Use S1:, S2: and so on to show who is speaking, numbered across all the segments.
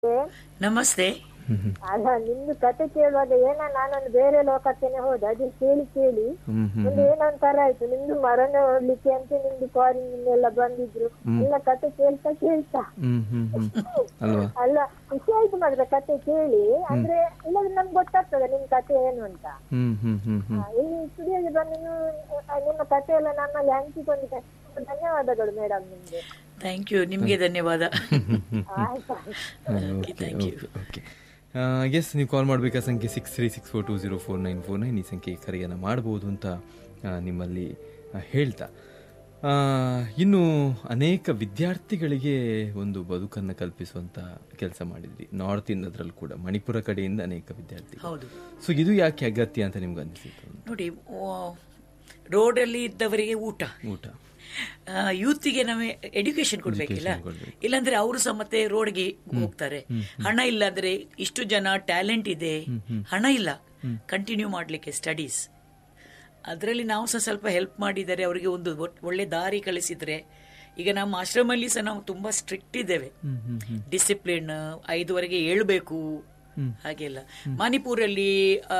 S1: ನಮಸ್ತೆ
S2: ಅಲ್ಲ ನಿಮ್ದು ಕತೆ ಕೇಳುವಾಗ ಏನ ನಾನೊಂದು ಬೇರೆ ಲೋಕಕ್ಕೇನೆ ಹೋದೆ ಅದು ಕೇಳಿ ಕೇಳಿ
S3: ಹ್ಮ್ ಹ್ಮ್
S2: ಒಂದು ಏನೊಂಥರ ಆಯ್ತು ನಿಮ್ದು ಮರಣ ನೋಡ್ಲಿಕ್ಕೆ ಅಂತ ನಿಮ್ದು ಫಾರಿನ್ ಎಲ್ಲ ಬಂದಿದ್ರು ಎಲ್ಲ ಕತೆ ಕೇಳ್ತಾ ಕೇಳ್ತಾ
S3: ಹ್ಮ್ ಹ್ಮ್ ಹ್ಮ್ ಅಲ್ವಾ
S2: ಅಲ್ಲ ಖುಷಿ ಆಯ್ತು ಮಾತ್ರ ಕತೆ ಕೇಳಿ ಅಂದ್ರೆ ಇಲ್ಲಾಂದ್ರೆ ನಮ್ಗೆ ಗೊತ್ತಾಗ್ತದೆ ನಿಮ್ ಕತೆ ಏನು ಅಂತ
S3: ಹ್ಮ್ ಹ್ಮ್ ಹ್ಮ್ ಹ್ಮ್
S2: ಆ, ಇಲ್ಲಿ ಸ್ಟುಡಿಯೋಗೆ ಬಂದು ನೀವು ಆ, ನಿಮ್ಮ ಕತೆ ಎಲ್ಲ ನಮ್ಮಲ್ಲಿ ಹಂಚಿಕೊಂಡಿದ್ದೆ ಧನ್ಯವಾದಗಳು ಮೇಡಮ್ ನಿಮ್ಗೆ
S1: ಥ್ಯಾಂಕ್ ಯು ನಿಮಗೆ ಧನ್ಯವಾದ
S2: ಆಯ್ತು
S3: okay
S1: thank you.
S3: Okay okay yes ನೀವು ಕಾಲ್ ಮಾಡಬೇಕಾ ಸಂಖ್ಯೆ six three six four two zero four nine four nine ಈ ಸಂಖ್ಯೆ ಕರೆಯನ್ನು ಮಾಡ್ಬೋದು ಅಂತ ಆ, ನಿಮ್ಮಲ್ಲಿ ಆ, ಹೇಳ್ತಾ ಆ, ಇನ್ನು ಅನೇಕ ವಿದ್ಯಾರ್ಥಿಗಳಿಗೆ ಒಂದು ಬದುಕನ್ನು ಕಲ್ಪಿಸುವಂತ ಕೆಲಸ ಮಾಡಿದ್ರಿ ನಾರ್ತ್ ಇಂದದ್ರಲ್ಲಿ ಕೂಡ ಮಣಿಪುರ ಕಡೆಯಿಂದ ಅನೇಕ ವಿದ್ಯಾರ್ಥಿ
S1: ಹೌದು
S3: ಸೊ ಇದು ಯಾಕೆ ಅಗತ್ಯ ಅಂತ ನಿಮ್ಗೆ ಅನಿಸಿತು
S1: ನೋಡಿ ರೋಡಲ್ಲಿ ಇದ್ದವರಿಗೆ ಊಟ
S3: ಊಟ
S1: ಯೂತ್ಗೆ ನಾವು ಎಡ್ಯುಕೇಶನ್ ಕೊಡ್ಬೇಕಿಲ್ಲ
S3: Education ಕೊಡ್ಬೇಕು.
S1: ಇಲ್ಲಾಂದ್ರೆ ಅವರು ಸಹ ಮತ್ತೆ ರೋಡ್ಗೆ ಹೋಗ್ತಾರೆ ಹಣ ಇಲ್ಲ ಅಂದ್ರೆ ಇಷ್ಟು ಜನ ಟ್ಯಾಲೆಂಟ್ ಇದೆ ಹಣ ಇಲ್ಲ ಕಂಟಿನ್ಯೂ ಮಾಡ್ಲಿಕ್ಕೆ ಸ್ಟಡೀಸ್ ಅದರಲ್ಲಿ ನಾವು ಸಹ ಸ್ವಲ್ಪ ಹೆಲ್ಪ್ ಮಾಡಿದರೆ ಅವರಿಗೆ ಒಂದು ಒಟ್- ಒಳ್ಳೆ ದಾರಿ ಕಳಿಸಿದ್ರೆ ಈಗ ನಮ್ಮ ಆಶ್ರಮಲ್ಲಿ ಸಹ ನಾವು ತುಂಬಾ ಸ್ಟ್ರಿಕ್ಟ್ ಇದ್ದೇವೆ ಡಿಸಿಪ್ಲಿನ್ ಐದುವರೆಗೆ ಏಳ್ಬೇಕು ಹಾಗೆಲ್ಲ ಮಣಿಪುರಲ್ಲಿ ಆ,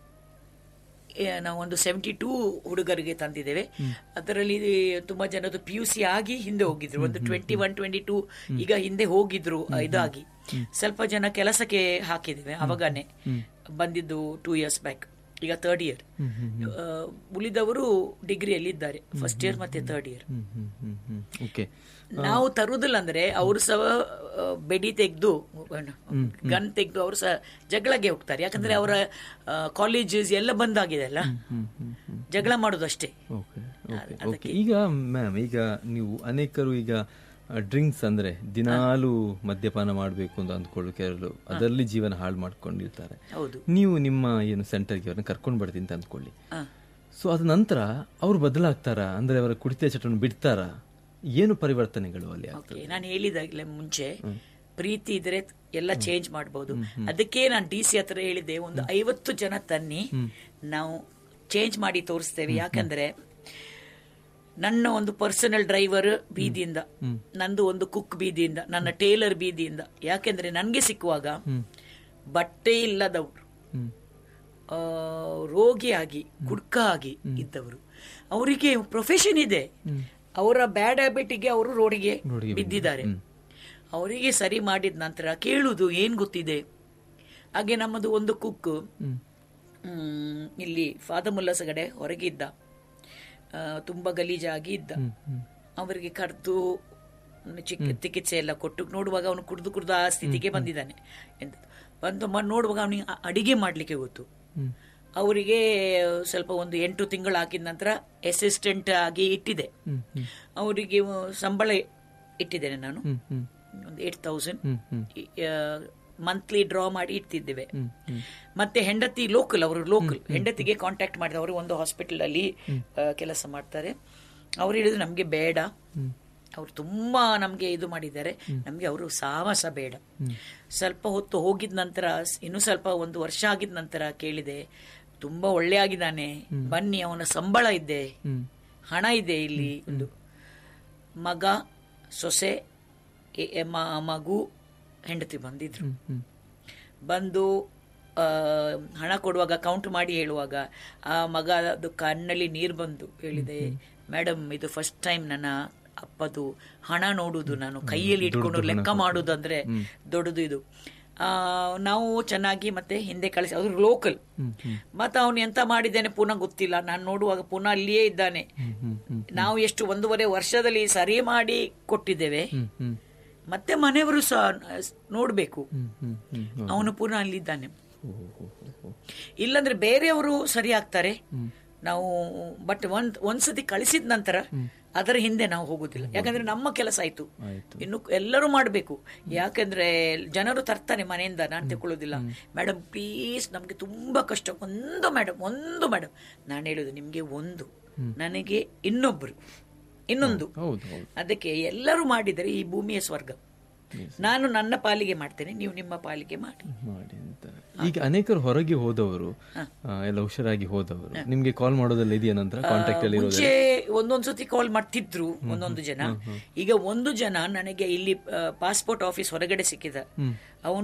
S1: ಏ, ನಾವು ಒಂದು ಸೆವೆಂಟಿ ಟೂ ಹುಡುಗರಿಗೆ ತಂದಿದ್ದೇವೆ ಅದರಲ್ಲಿ ತುಂಬಾ ಜನದು ಪಿ ಯು ಸಿ ಆಗಿ ಹಿಂದೆ ಹೋಗಿದ್ರು ಒಂದು ಟ್ವೆಂಟಿ ಒನ್ ಟ್ವೆಂಟಿ ಟೂ ಈಗ ಹಿಂದೆ ಹೋಗಿದ್ರು ಆ, ಇದಾಗಿ ಸ್ವಲ್ಪ ಜನ ಕೆಲಸಕ್ಕೆ ಹಾಕಿದ್ದೇವೆ ಅವಾಗನೇ ಬಂದಿದ್ದು ಟೂ ಇಯರ್ಸ್ ಬ್ಯಾಕ್ ಈಗ ಥರ್ಡ್ ಇಯರ್ ಉಳಿದವರು ಡಿಗ್ರಿಯಲ್ಲಿ ಇದ್ದಾರೆ ಫಸ್ಟ್ ಇಯರ್ ಮತ್ತೆ third year
S3: hmm hmm hmm hmm okay
S1: ನಾವು ತರುವುದಿಲ್ಲ ಅಂದ್ರೆ ಅವರು ಸಹ ಆ, ಬೆಡಿ ತೆಗೆದು ಗನ್ ತೆಗೆದು ಅವರು ಸಹ ಜಗಳಗೆ ಹೋಗ್ತಾರೆ ಯಾಕಂದ್ರೆ ಅವರ ಕಾಲೇಜಸ್ ಎಲ್ಲ ಬಂದಾಗಿದೆ ಅಲ್ಲ ಜಗಳ ಮಾಡೋದು ಅಷ್ಟೇ
S3: ಓಕೆ ಓಕೆ ಓಕೆ ಈಗ ಮ್ಯಾಮ್ ಈಗ ನೀವು ಅನೇಕರು ಈಗ ಡ್ರಿಂಕ್ಸ್ ಅಂದ್ರೆ ದಿನಾಲು ಮದ್ಯಪಾನ ಮಾಡಬೇಕು ಅಂತ ಅಂದ್ಕೊಳ್ಳೋ ಕೆಲವರು ಅದರಲ್ಲಿ ಜೀವನ ಹಾಳು ಮಾಡ್ಕೊಂಡಿರ್ತಾರೆ
S1: ಹೌದು
S3: ನೀವು ನಿಮ್ಮ ಏನು ಸೆಂಟರ್ಗೆ ಅವ್ರನ್ನ ಕರ್ಕೊಂಡು ಬರ್ತೀನಿ ಅಂತ ಅಂದ್ಕೊಳ್ಳಿ
S1: ಆ.
S3: ಸೊ ಅದ ನಂತರ ಅವ್ರು ಬದಲಾಗ್ತಾರಾ ಅಂದ್ರೆ ಅವರ ಕುಡಿತ ಚಟವನ್ನು ಬಿಡ್ತಾರಾ ಏನು ಪರಿವರ್ತನೆಗಳು ಅಲ್ಲಿ ಆಗ್ತದೆ
S1: ಓಕೆ ನಾನು ಹೇಳಿದಾಗಲೇ ಮುಂಚೆ ಪ್ರೀತಿ ಇದ್ರೆ ಎಲ್ಲ ಚೇಂಜ್ ಮಾಡಬಹುದು ಅದಕ್ಕೆ ನಾನು ಡಿ ಸಿ ಹತ್ರ ಹೇಳಿದೆ ಒಂದು ಐವತ್ತು ಜನ ತನ್ನಿ ನಾವು ಚೇಂಜ್ ಮಾಡಿ ತೋರಿಸ್ತೇವೆ ಯಾಕಂದ್ರೆ ನನ್ನ ಒಂದು ಪರ್ಸನಲ್ ಡ್ರೈವರ್ ಬೀದಿಯಿಂದ ನಂದು ಒಂದು ಕುಕ್ ಬೀದಿಯಿಂದ ನನ್ನ ಟೇಲರ್ ಬೀದಿಯಿಂದ ಯಾಕೆಂದ್ರೆ ನನ್ಗೆ ಸಿಕ್ಕುವಾಗ ಬಟ್ಟೆ ಇಲ್ಲದವರು
S3: ಹ್ಮ್
S1: ಆ, ರೋಗಿಯಾಗಿ ಕುಡ್ಕ ಆಗಿ ಇದ್ದವರು ಅವರಿಗೆ ಪ್ರೊಫೆಷನ್ ಇದೆ ಅವರ ಬ್ಯಾಡ್ ಹ್ಯಾಬಿಟ್ಗೆ ಅವರು ರೋಡಿಗೆ
S3: ರೋಡಿಗೆ
S1: ಬಿದ್ದಿದ್ದಾರೆ ಅವರಿಗೆ ಸರಿ ಮಾಡಿದ ನಂತರ ಕೇಳುದು ಏನ್ ಗೊತ್ತಿದೆ ಹಾಗೆ ನಮ್ಮದು ಒಂದು ಕುಕ್ ಹ್ಮ್, ಇಲ್ಲಿ ಫಾದಮುಲ್ಲಸಗಡೆ ಹೊರಗಿದ್ದ ಆ, ತುಂಬಾ ಗಲೀಜಾಗಿ ಇದ್ದ ಅವರಿಗೆ ಕರೆದು ಚಿಕ್ಕ ಚಿಕಿತ್ಸೆ ಎಲ್ಲ ಕೊಟ್ಟು ನೋಡುವಾಗ ಅವನು ಕುಡ್ದು ಕುಡ್ದು ಆ ಸ್ಥಿತಿಗೆ ಬಂದಿದ್ದಾನೆ ಎಂತ ಬಂದು ಮ- ನೋಡುವಾಗ ಅವನಿಗೆ ಅ- ಅಡಿಗೆ ಮಾಡ್ಲಿಕ್ಕೆ ಗೊತ್ತು ಅವರಿಗೆ ಸ್ವಲ್ಪ ಒಂದು ಎಂಟು ತಿಂಗಳು ಹಾಕಿದ ನಂತರ ಅಸಿಸ್ಟೆಂಟ್ ಆಗಿ ಇಟ್ಟಿದೆ ಅವರಿಗೆ ಸಂಬಳ ಇಟ್ಟಿದ್ದೇನೆ ನಾನು
S3: ಹ್ಮ್ ಹ್ಮ್
S1: ಒಂದು eight thousand
S3: hmm hmm
S1: monthly draw ಮಾಡಿ ಇಡ್ತಿದ್ದೇವೆ ಮತ್ತೆ ಹೆಂಡತಿ ಲೋಕಲ್ ಅವರು ಲೋಕಲ್ ಹೆಂಡತಿಗೆ ಕಾಂಟ್ಯಾಕ್ಟ್ ಮಾಡಿದ ಅವರು ಒಂದು ಹಾಸ್ಪಿಟಲ್ ಅಲ್ಲಿ ಆ, ಕೆಲಸ ಮಾಡ್ತಾರೆ ಅವ್ರು ಹೇಳಿದ್ರು ನಮ್ಗೆ ಬೇಡ ಅವ್ರು ತುಂಬಾ ನಮ್ಗೆ ಇದು ಮಾಡಿದ್ದಾರೆ ನಮ್ಗೆ ಅವರು ಸಾಹಸ ಬೇಡ ಸ್ವಲ್ಪ ಹೊತ್ತು ಹೋಗಿದ ನಂತರ ಸ್- ಇನ್ನು ಸ್ವಲ್ಪ ಒಂದು ವರ್ಷ ಆಗಿದ ನಂತರ ಕೇಳಿದೆ ತುಂಬಾ ಒಳ್ಳೆ ಆಗಿದ್ದಾನೆ ಬನ್ನಿ ಅವನ ಸಂಬಳ ಇದೆ ಹಣ ಇದೆ ಇಲ್ಲಿ ಒಂದು ಮಗ ಸೊಸೆ ಎ- ಎ- ಮ- ಮಗು ಹೆಂಡತಿ ಬಂದಿದ್ರು ಬಂದು ಆ, ಹಣ ಕೊಡುವಾಗ ಕೌಂಟ್ ಮಾಡಿ ಹೇಳುವಾಗ ಆ ಮಗ ಅದು ಕಣ್ಣಲ್ಲಿ ನೀರು ಬಂದು ಹೇಳಿದೆ ಮೇಡಮ್ ಇದು ಫಸ್ಟ್ ಟೈಮ್ ನನ್ನ ಅಪ್ಪದು ಹಣ ನೋಡುದು ನಾನು ಕೈಯಲ್ಲಿ ಇಟ್ಕೊಂಡು ಲೆಕ್ಕ ಮಾಡುದು ಅಂದ್ರೆ ದೊಡ್ಡದು ಇದು ಆ, ನಾವು ಚೆನ್ನಾಗಿ ಮತ್ತೆ ಹಿಂದೆ ಕಳಿಸಿ ಅವ್ರು ಲೋಕಲ್ ಮತ್ತೆ ಅವನು ಎಂತ ಮಾಡಿದ್ದಾನೆ ಪುನಃ ಗೊತ್ತಿಲ್ಲ ನಾನು ನೋಡುವಾಗ ಪುನಃ ಅಲ್ಲಿಯೇ ಇದ್ದಾನೆ ನಾವು ಎಷ್ಟು ಒಂದೂವರೆ ವರ್ಷದಲ್ಲಿ ಸರಿ ಮಾಡಿ ಕೊಟ್ಟಿದ್ದೇವೆ
S3: ಹ್ಮ್ ಹ್ಮ್
S1: ಮತ್ತೆ ಮನೆಯವರು ಸಹ ನೋಡ್ಬೇಕು
S3: ಹ್ಮ್ ಹ್ಮ್ ಹ್ಮ್
S1: ಅವನು ಪುನಃ ಅಲ್ಲಿದ್ದಾನೆ
S3: ಓ, ಓ, ಓ, ಓ.
S1: ಇಲ್ಲಾಂದ್ರೆ ಬೇರೆಯವರು ಸರಿ ಆಗ್ತಾರೆ ನಾವು ಬಟ್ ಒಂದ್ ಒಂದ್ಸತಿ ಕಳಿಸಿದ ನಂತರ ಅದರ ಹಿಂದೆ ನಾವು ಹೋಗುದಿಲ್ಲ ಯಾಕಂದ್ರೆ ನಮ್ಮ ಕೆಲಸ ಆಯ್ತು
S3: ಆಯ್ತು
S1: ಇನ್ನು ಎಲ್ಲರೂ ಮಾಡಬೇಕು ಯಾಕಂದ್ರೆ ಜನರು ತರ್ತಾರೆ ಮನೆಯಿಂದ ನಾನು ತಗೊಳ್ಳೋದಿಲ್ಲ ಮೇಡಮ್ ಪ್ಲೀಸ್ ನಮ್ಗೆ ತುಂಬಾ ಕಷ್ಟ ಒಂದು ಮೇಡಮ್ ಒಂದು ಮೇಡಮ್ ನಾನು ಹೇಳುದು ನಿಮ್ಗೆ ಒಂದು ನನಗೆ ಇನ್ನೊಬ್ರು ಇನ್ನೊಂದು
S3: ಹೌದು ಹೌದು
S1: ಅದಕ್ಕೆ ಎಲ್ಲರೂ ಮಾಡಿದರೆ ಈ ಭೂಮಿಯ ಸ್ವರ್ಗ ನಾನು ನನ್ನ ಪಾಲಿಗೆ ಮಾಡ್ತೇನೆ ನೀವು ನಿಮ್ಮ ಪಾಲಿಗೆ ಮಾಡಿ
S3: ಮಾಡಿ ಅಂತ ಈಗ ಅನೇಕರು ಹೊರಗೆ ಹೋದವರು ಆ, ಎಲ್ಲ ಹುಷಾರಾಗಿ ಹೋದವರು ನಿಮ್ಗೆ ಕಾಲ್ ಮಾಡೋದೆಲ್ಲ ಇದೆಯಾ ನಂತರ ಕಾಂಟ್ಯಾಕ್ಟ್ ಅಲ್ಲಿ ಇರೋದು
S1: ಮುಂಚೆ ಒಂದೊಂದು ಸತಿ ಕಾಲ್ ಮಾಡ್ತಿದ್ರು ಒಂದೊಂದು ಜನ ಈಗ ಒಂದು ಜನ ನನಗೆ ಇಲ್ಲಿ ಪಾಸ್ಪೋರ್ಟ್ ಆಫೀಸ್ ಹೊರಗಡೆ ಸಿಕ್ಕಿದ ಅವನು